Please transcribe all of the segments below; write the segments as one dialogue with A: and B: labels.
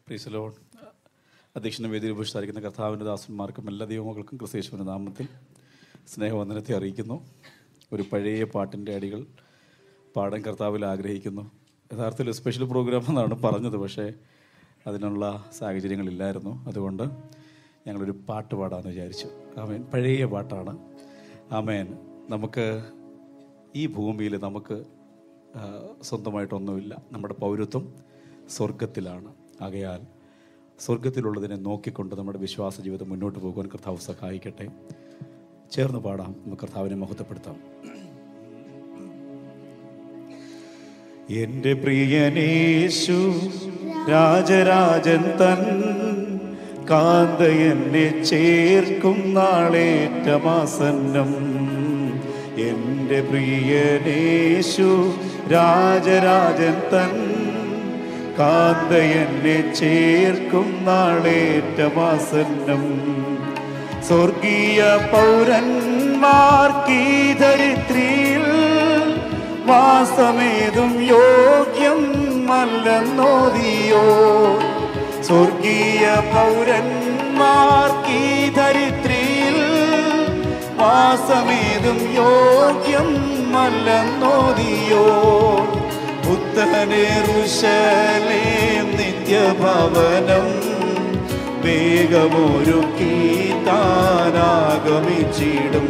A: പ്രീസലോൺ അധ്യക്ഷനും വേദിയിൽ ഉപേക്ഷിച്ചായിരിക്കുന്ന കർത്താവിൻ്റെ ദാസന്മാർക്കും എല്ലാ ദൈവമക്കൾക്കും ക്രിസ്തേശ്വരൻ്റെ നാമത്തിൽ സ്നേഹവന്ദനത്തെ അറിയിക്കുന്നു ഒരു പഴയ പാട്ടിൻ്റെ അടികൾ പാടാൻ കർത്താവിൽ ആഗ്രഹിക്കുന്നു യഥാർത്ഥത്തിൽ സ്പെഷ്യൽ പ്രോഗ്രാം എന്നാണ് പറഞ്ഞത് പക്ഷേ അതിനുള്ള സാഹചര്യങ്ങളില്ലായിരുന്നു അതുകൊണ്ട് ഞങ്ങളൊരു പാട്ട് പാടാമെന്ന് വിചാരിച്ചു ആമേൻ പഴയ പാട്ടാണ് ആമേൻ നമുക്ക് ഈ ഭൂമിയിൽ നമുക്ക് ആ, സ്വന്തമായിട്ടൊന്നുമില്ല നമ്മുടെ പൗരത്വം സ്വർഗത്തിലാണ് ആകയാൽ സ്വർഗത്തിലുള്ളതിനെ നോക്കിക്കൊണ്ട് നമ്മുടെ വിശ്വാസ ജീവിതം മുന്നോട്ട് പോകുവാൻ കർത്താവ് സഹായിക്കട്ടെ ചേർന്ന് പാടാം നമുക്ക് കർത്താവിനെ മഹത്വപ്പെടുത്താം എന്റെ പ്രിയനേശു രാജരാജൻ തൻ കാന്ത എന്നെ ചേർക്കും നാളേറ്റമാസന്നം എന്റെ പ്രിയനേശു രാജരാജൻ തൻ കാന്ത എന്നെ ചേർക്കും നാളേറ്റമാസന്നം സ്വർഗീയ പൗരന്മാർക്കീ ധരിത്രിയിൽ വാസമേതും യോഗ്യം അല്ലെന്നോദിയോ സ്വർഗീയ പൗരന്മാർക്കീ ധരിത്രിയിൽ വാസമേതും യോഗ്യം അല്ലെന്നോദിയോ പുത്തനെറുശലേം നിത്യഭവനം വേഗമൊരുക്കി താനാഗമിച്ചിടും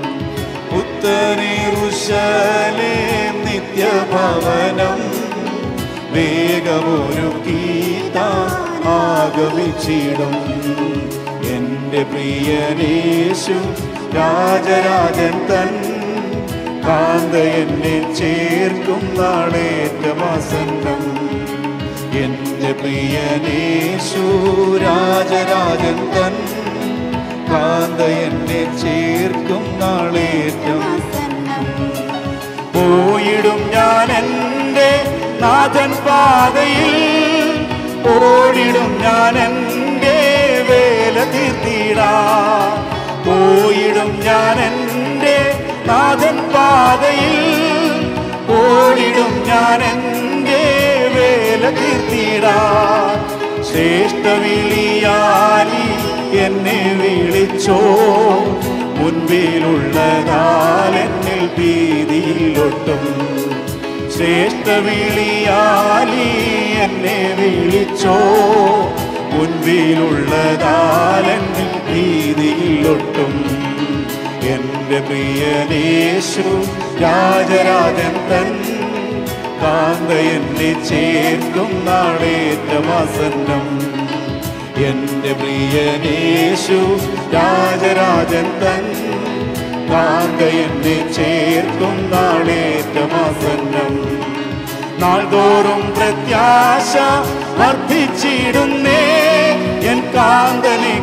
A: പുത്തനെറുശലേം നിത്യഭവനം വേഗമൊരുക്കി താൻ ആഗമിച്ചിടും എൻ്റെ പ്രിയനേശു രാജരാജൻ തൻ കാന്ത എന്നെ ചേർക്കും നാളേറ്റമാസന്നം എന്റെ പ്രിയനേശു രാജരാജൻ തൻ കാന്ത എന്നെ ചേർക്കും നാളേറ്റം പോയിടും ഞാൻ എൻ്റെ നാഥൻ പാതയിൽ ഓടിടും ഞാൻ എൻ്റെ വേല തീർത്തിടാ പോയിടും ഞാൻ എൻ്റെ നാഥൻ പാതയിൽ ഓടിടും ഞാൻ എൻ്റെ വേല തീർത്തിടാ ശ്രേഷ്ഠ വിളിയാലി എന്നെ വിളിച്ചോ മുൻപിലുള്ളതാൽ എന്നിൽ ഭീതിയിലൊട്ടും ശ്രേഷ്ഠ വിളിയാലി എന്നെ വിളിച്ചോ മുൻപിലുള്ളതാൽ എന്നിൽ ഭീതിയിലൊട്ടും എന്റെ പ്രിയനേശു രാജരാജൻ തൻ കാന്ത എന്നെ ചേർക്കും നാളേറ്റമാസന്നം എന്റെ പ്രിയനേശു രാജരാജൻ തൻ കാന്ത എന്നെ ചേർക്കും നാളേറ്റമാസന്നം നാൾതോറും പ്രത്യാശ വർദ്ധിച്ചിടുന്നേ എൻ കാന്തനെ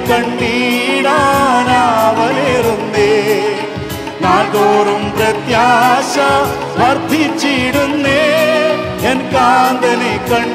A: കണ്ടീടാനാവലേറുന്നേ നാൾതോറും പ്രത്യാശ വർദ്ധിച്ചിടുന്നേ എൻ കാന്തനെ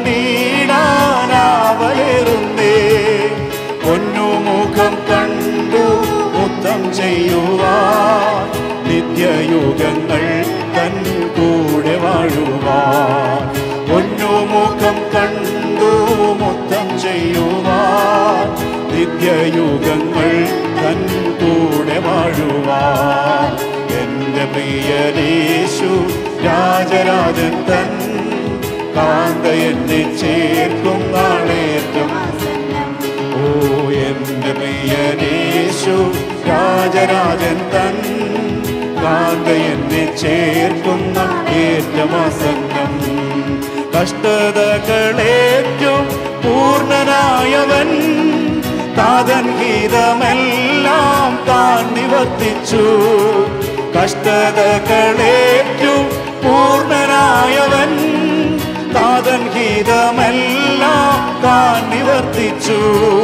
A: കണ്ടീടാനാവലേറുന്നേ പൊന്നുമുഖം കണ്ടു മുത്തം ചെയ്യുവാൻ നിത്യയുഗങ്ങൾ തൻ കൂടെ വാഴുവാൻ പൊന്നുമുഖം കണ്ടു മുത്തം ചെയ്യുവാൻ നിത്യയുഗങ്ങൾ തൻ കൂടെ വാഴുവാൻ എന്റെ പ്രിയനേശു രാജരാജൻ തൻ കാന്ത എന്നെ ചേർക്കും നാളേറ്റം ഓ എന്റെ പ്രിയനേശു രാജരാജൻ തൻ കാന്ത എന്നെ ചേർക്കുന്ന ഏറ്റമാസന്നം കഷ്ടതകളേറ്റവും പൂർണ്ണനായവൻ താതൻ ഗീതമെല്ലാം താൻ നിവർത്തിച്ചു കഷ്ടതകളേറ്റവും പൂർണ്ണനായവൻ താതൻ ഗീതമെല്ലാം താൻ നിവർത്തിച്ചു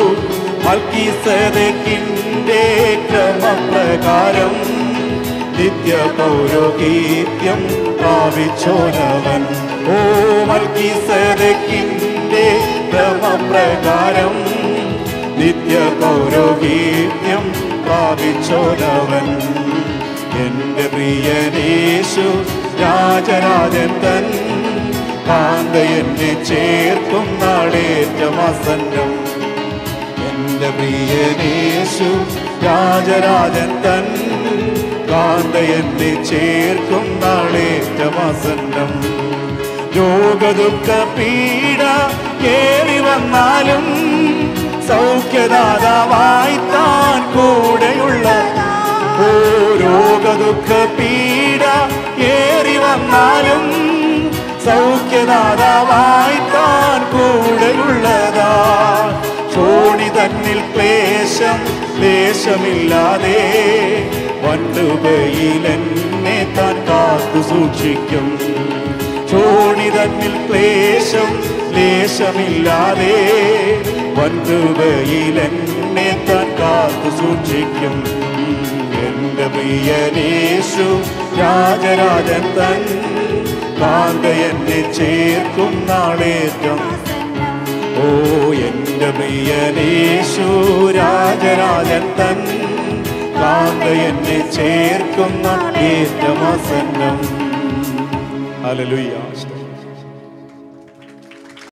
A: മൽക്കീസദക്കിൻ്റെ ക്രമപ്രകാരം നിത്യ പൗരോഗീത്യം പ്രാപിച്ചോനവൻ ഓ മൽക്കീസദക്കിൻ്റെ ക്രമപ്രകാരം നിത്യ പൗരോഗീത്യം പ്രാപിച്ചോനവൻ എന്റെ പ്രിയനേശു രാജരാജൻ തൻ
B: കാന്ത എന്നെ ചേർക്കും നാളേറ്റമാസന്നം എന്റെ പ്രിയനേശു രാജരാജൻ തൻ കാന്ത എന്നെ ചേർക്കും നാളേറ്റമാസന്നം രോഗദുഃഖ പീഡ കേറി വന്നാലും സൗഖ്യദാതാവായി താൻ കൂടെയുള്ള ഓ രോഗദുഃഖ പീഡ ഏറി വന്നാലും സൗഖ്യദാതാവായി താൻ കൂടെയുള്ളതാ ചോണി തന്നിൽ ക്ലേശം ലേശമില്ലാതെ വണ്ടുകയിൽ എന്നെ താൻ കാത്തു സൂക്ഷിക്കും ചോണി തന്നിൽ ക്ലേശം ലേശമില്ലാതെ വണ്ടുകയിൽ എന്നെ താൻ കാത്തു സൂക്ഷിക്കും എന്റെ പ്രിയനേശു രാജരാജൻ തൻ കാന്ത എന്നെ ചേർക്കും നാളേറ്റം ഓ എന്റെ പ്രിയനേശു രാജരാജൻ തൻ കാന്ത എന്നെ ചേർക്കും നാളേറ്റമാസന്നം ഹല്ലേലൂയ